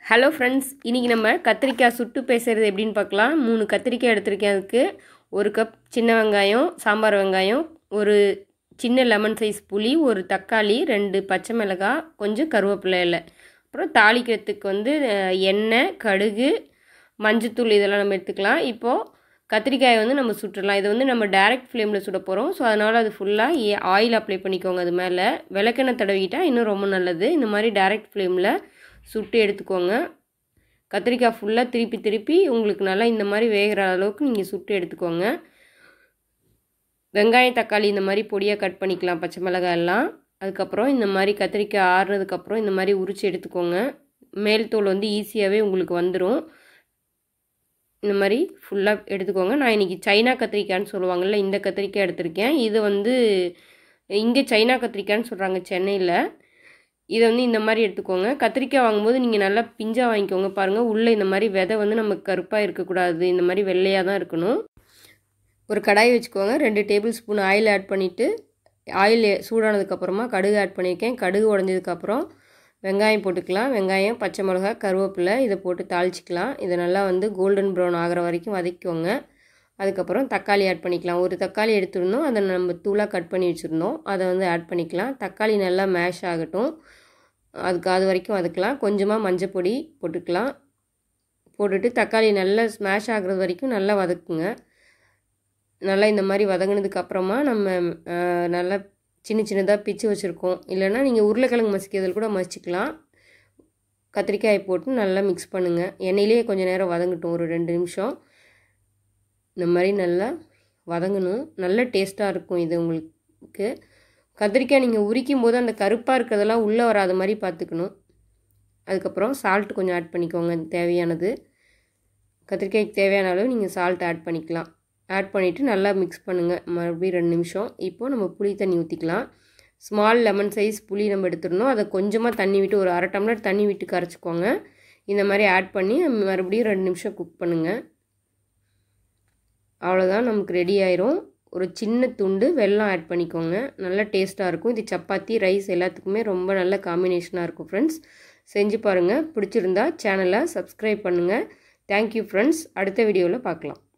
hello friends இன்றைக்கி நம்ம கத்திரிக்காய் சுட்டு பேசுகிறது எப்படின்னு பார்க்கலாம் மூணு கத்திரிக்காய் எடுத்திருக்கேன் அதுக்கு ஒரு கப் சின்ன வெங்காயம் சாம்பார் வெங்காயம் ஒரு சின்ன லெமன் சைஸ் புளி ஒரு தக்காளி ரெண்டு பச்சை மிளகாய் கொஞ்சம் கருவேப்பிலை இலை அப்புறம் தாளிக்கிறதுக்கு வந்து அஹ், எண்ணெய் கடுகு மஞ்சத்தூள் இதெல்லாம் நம்ம எடுத்துக்கலாம் இப்போது கத்திரிக்காயை வந்து நம்ம சுட்டுடலாம் இதை வந்து நம்ம டைரக்ட் ஃப்ளேமில் சுட போகிறோம் ஸோ அதனால் அது ஃபுல்லாக ஆயில் அப்ளை பண்ணிக்கோங்க அது மேலே விளக்கெண்ணெய் தடவிக்கிட்டால் இன்னும் ரொம்ப நல்லது இந்த மாதிரி டைரக்ட் ஃப்ளேமில் சுட்டு எடுத்துக்கோங்க கத்திரிக்காய் ஃபுல்லாக திருப்பி திருப்பி உங்களுக்கு நல்லா இந்த மாதிரி வேகிற அளவுக்கு நீங்கள் சுட்டு எடுத்துக்கோங்க வெங்காயம் தக்காளி இந்த மாதிரி பொடியாக கட் பண்ணிக்கலாம் பச்சை மிளகாய் எல்லாம் அதுக்கப்புறம் இந்த மாதிரி கத்திரிக்காய் ஆறுனதுக்கப்புறம் இந்த மாதிரி உரித்து எடுத்துக்கோங்க மேல் தோல் வந்து ஈஸியாகவே உங்களுக்கு வந்துடும் இந்த மாதிரி ஃபுல்லாக எடுத்துக்கோங்க நான் இன்றைக்கி சைனா கத்திரிக்காய்ன்னு சொல்லுவாங்கள்ல இந்த கத்திரிக்காய் எடுத்திருக்கேன் இது வந்து இங்கே சைனா கத்திரிக்காய்ன்னு சொல்கிறாங்க சென்னையில் இதை வந்து இந்த மாதிரி எடுத்துக்கோங்க கத்திரிக்காய் வாங்கும்போது நீங்கள் நல்லா பிஞ்சாக வாங்கிக்கோங்க பாருங்கள் உள்ளே இந்த மாதிரி விதை வந்து நமக்கு கருப்பாக இருக்கக்கூடாது இந்த மாதிரி வெள்ளையாக தான் இருக்கணும் ஒரு கடாய் வச்சுக்கோங்க ரெண்டு டேபிள் ஸ்பூன் ஆயில் ஆட் பண்ணிவிட்டு ஆயில் சூடானதுக்கப்புறமா கடுகு ஆட் பண்ணியிருக்கேன் கடுகு உடஞ்சதுக்கப்புறம் வெங்காயம் போட்டுக்கலாம் வெங்காயம் பச்சை மிளகா கருவேப்பிலை இதை போட்டு தாளிச்சிக்கலாம் இதை நல்லா வந்து கோல்டன் ப்ரௌன் ஆகிற வரைக்கும் வதக்கிக்கோங்க அதுக்கப்புறம் தக்காளி ஆட் பண்ணிக்கலாம் ஒரு தக்காளி எடுத்துருந்தோம் அதை நம்ம தூளாக கட் பண்ணி வச்சுருந்தோம் அதை வந்து ஆட் பண்ணிக்கலாம் தக்காளி நல்லா மேஷ் ஆகட்டும் அதுக்கு அது வரைக்கும் வதக்கலாம் கொஞ்சமாக மஞ்சள் பொடி போட்டுக்கலாம் போட்டுட்டு தக்காளி நல்லா ஸ்மாஷ் ஆகுறது வரைக்கும் நல்லா வதக்குங்க நல்லா இந்த மாதிரி வதங்கினதுக்கு அப்புறமா நம்ம அஹ், நல்லா சின்ன சின்னதாக பிச்சு வச்சுருக்கோம் இல்லைன்னா நீங்கள் உருளைக்கிழங்கு மசிக்கிறதுல கூட மசிச்சுக்கலாம் கத்திரிக்காயை போட்டு நல்லா மிக்ஸ் பண்ணுங்கள் எண்ணெயிலேயே கொஞ்சம் நேரம் வதங்கட்டும் ஒரு ரெண்டு நிமிஷம் இந்த மாதிரி நல்லா வதங்கணும் நல்ல டேஸ்ட்டாக இருக்கும் இது உங்களுக்கு கத்திரிக்காய் நீங்கள் உரிக்கும் போது அந்த கருப்பாக இருக்கிறதெல்லாம் உள்ளே வராத மாதிரி பார்த்துக்கணும் அதுக்கப்புறம் சால்ட் கொஞ்சம் ஆட் பண்ணிக்கோங்க தேவையானது கத்திரிக்காய்க்கு தேவையான அளவு நீங்கள் சால்ட் ஆட் பண்ணிக்கலாம் ஆட் பண்ணிவிட்டு நல்லா மிக்ஸ் பண்ணுங்கள் மறுபடியும் ரெண்டு நிமிஷம் இப்போது நம்ம புளி தண்ணி ஊற்றிக்கலாம் ஸ்மால் லெமன் சைஸ் புளி நம்ம எடுத்துடணும் அதை கொஞ்சமாக தண்ணி விட்டு ஒரு அரை டம்ளர் தண்ணி விட்டு கரைச்சிக்கோங்க இந்த மாதிரி ஆட் பண்ணி மறுபடியும் ரெண்டு நிமிஷம் குக் பண்ணுங்கள் அவ்வளோதான் நமக்கு ரெடி ஆயிரும் ஒரு சின்ன துண்டு வெல்லம் ஆட் பண்ணிக்கோங்க நல்ல டேஸ்ட்டாக இருக்கும் இது சப்பாத்தி ரைஸ் எல்லாத்துக்குமே ரொம்ப நல்ல காம்பினேஷனாக இருக்கும் ஃப்ரெண்ட்ஸ் செஞ்சு பாருங்கள் பிடிச்சிருந்தா சேனலை சப்ஸ்கிரைப் பண்ணுங்கள் தேங்க்யூ ஃப்ரெண்ட்ஸ் அடுத்த வீடியோவில் பார்க்கலாம்